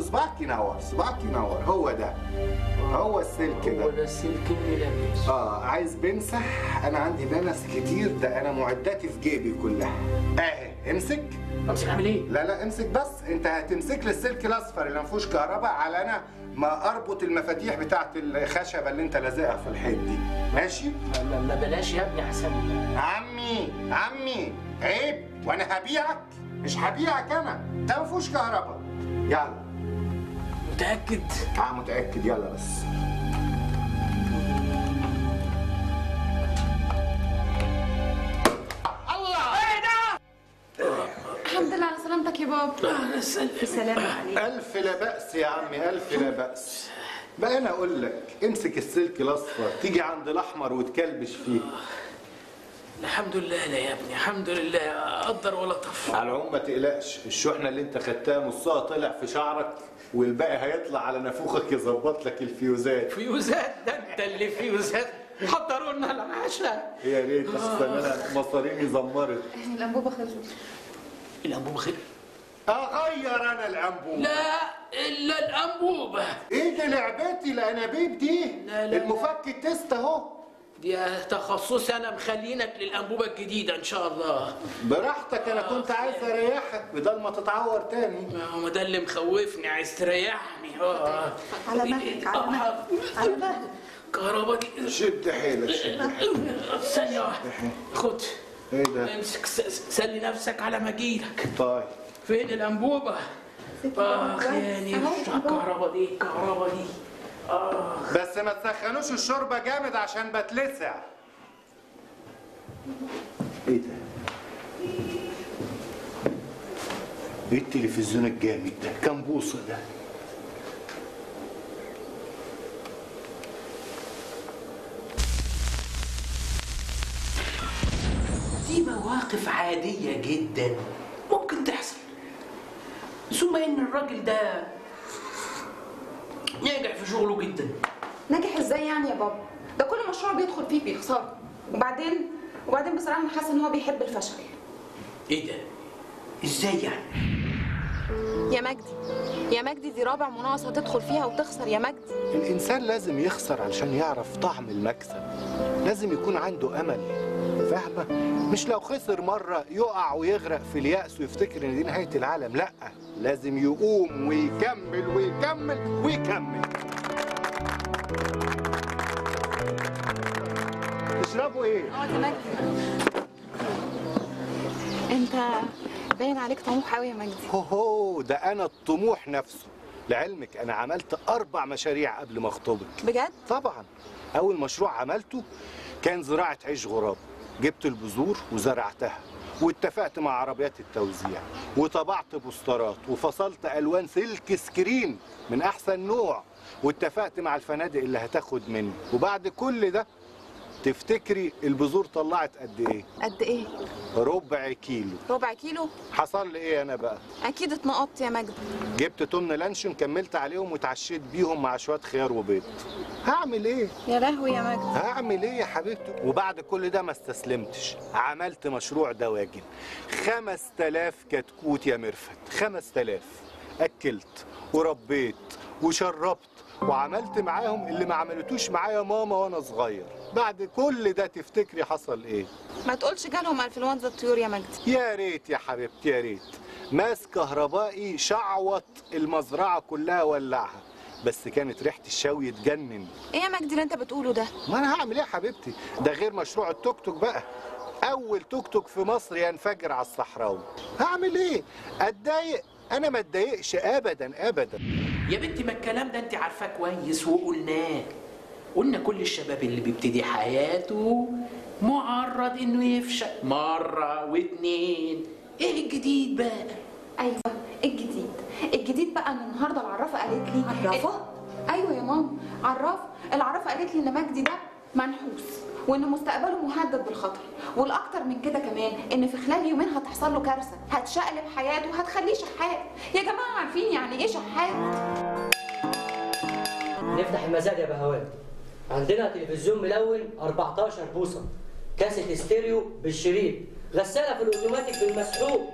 صباعك ينور صباعك ينور هو ده هو السلك هو ده ده السلك اللي لابس اه عايز بنسة انا عندي بنس كتير ده انا معداتي في جيبي كلها اهي امسك امسك اعمل ايه؟ لا لا امسك بس انت هتمسك لي السلك الاصفر اللي ما فيهوش كهرباء على انا ما اربط المفاتيح بتاعت الخشبه اللي انت لازقها في الحيط دي ماشي لا ما بلاش يا ابني احسن عمي عمي عيب وانا هبيعك مش هبيعك انا ده ما فيهوش كهرباء يلا متاكد اه متاكد يلا بس الله ايه ده؟ الحمد لله على سلامتك يا بابا آه، سلام سلام عليك الف لا باس يا عمي الف لا باس بقى انا اقول لك امسك السلك الاصفر تيجي عند الاحمر وتكلبش فيه الحمد لله لا يا ابني الحمد لله قدر ولا طف على العموم ما تقلقش الشحنه اللي انت خدتها نصها طلع في شعرك والباقي هيطلع على نافوخك يظبط لك الفيوزات فيوزات ده انت اللي فيوزات حضروا لنا العشاء يا ريت احسن انا مصاريني زمرت الانبوبه خلصت الانبوبه خير اغير انا الانبوب لا الا الانبوبه ايه ده لعبتي الانابيب دي لا، لا. المفك التست اهو دي تخصصي انا مخلينك للانبوبه الجديده ان شاء الله براحتك انا كنت عايز اريحك بدل ما تتعور تاني ما هو ده اللي مخوفني عايز تريحني اه على مهلك، على مهلك، على مهلك. الكهرباء دي شد حيلك شد ثانية واحدة خد ايه ده امسك س- س- سلي نفسك على ما اجيلك طيب فين الانبوبة؟ اخ يعني أهو مش الكهرباء دي الكهرباء دي اه بس ما تسخنوش الشوربه جامد عشان بتلسع ايه ده ايه التلفزيون الجامد ده كام بوصه ده دي مواقف عادية جدا ممكن تحصل ثم ان الراجل ده ناجح في شغله جدا ناجح ازاي يعني يا بابا ده كل مشروع بيدخل فيه بيخسره وبعدين وبعدين بصراحه انا حاسه ان هو بيحب الفشل ايه ده؟ ازاي يعني؟ يا مجدي يا مجدي دي رابع مناقصه تدخل فيها وتخسر يا مجدي الانسان لازم يخسر علشان يعرف طعم المكسب لازم يكون عنده امل فاهمه مش لو خسر مره يقع ويغرق في الياس ويفتكر ان دي نهايه العالم لا لازم يقوم ويكمل ويكمل ويكمل تشربوا ايه اقعد يا مجدي انت باين عليك طموح قوي يا مجدي هو ده انا الطموح نفسه لعلمك انا عملت اربع مشاريع قبل ما اخطبك بجد طبعا اول مشروع عملته كان زراعه عيش غراب جبت البذور وزرعتها واتفقت مع عربيات التوزيع وطبعت بوسترات وفصلت الوان سلك سكرين من احسن نوع واتفقت مع الفنادق اللي هتاخد مني وبعد كل ده تفتكري البذور طلعت قد ايه قد ايه ربع كيلو ربع كيلو حصل لي ايه انا بقى اكيد اتنقطت يا مجدي جبت تمن لانشون كملت عليهم وتعشيت بيهم مع شويه خيار وبيض هعمل ايه يا لهوي يا مجدي هعمل ايه يا حبيبتي وبعد كل ده ما استسلمتش عملت مشروع دواجن خمس تلاف كتكوت يا مرفت خمس تلاف اكلت وربيت وشربت وعملت معاهم اللي ما عملتوش معايا ماما وانا صغير بعد كل ده تفتكري حصل ايه ما تقولش جالهم انفلونزا الطيور يا مجدي يا ريت يا حبيبتي يا ريت ماس كهربائي شعوط المزرعه كلها ولعها بس كانت ريحه الشوي تجنن ايه يا مجدي اللي انت بتقوله ده ما انا هعمل ايه يا حبيبتي ده غير مشروع التوك توك بقى اول توك توك في مصر ينفجر على الصحراوي هعمل ايه اتضايق انا ما اتضايقش ابدا ابدا يا بنتي ما الكلام ده انت عارفاه كويس وقلناه قلنا كل الشباب اللي بيبتدي حياته معرض انه يفشل مرة واتنين ايه الجديد بقى ايوه الجديد الجديد بقى ان النهارده العرافه قالت لي عرافه ايوه يا ماما عرافه العرافه قالت لي ان مجدي ده منحوس وان مستقبله مهدد بالخطر والاكتر من كده كمان ان في خلال يومين هتحصل له كارثه هتشقلب حياته وهتخليه شحات يا جماعه عارفين يعني ايه شحات نفتح المزاد يا بهوات عندنا تلفزيون ملون 14 بوصة كاسيت ستيريو بالشريط غسالة في الأوتوماتيك بالمسحوق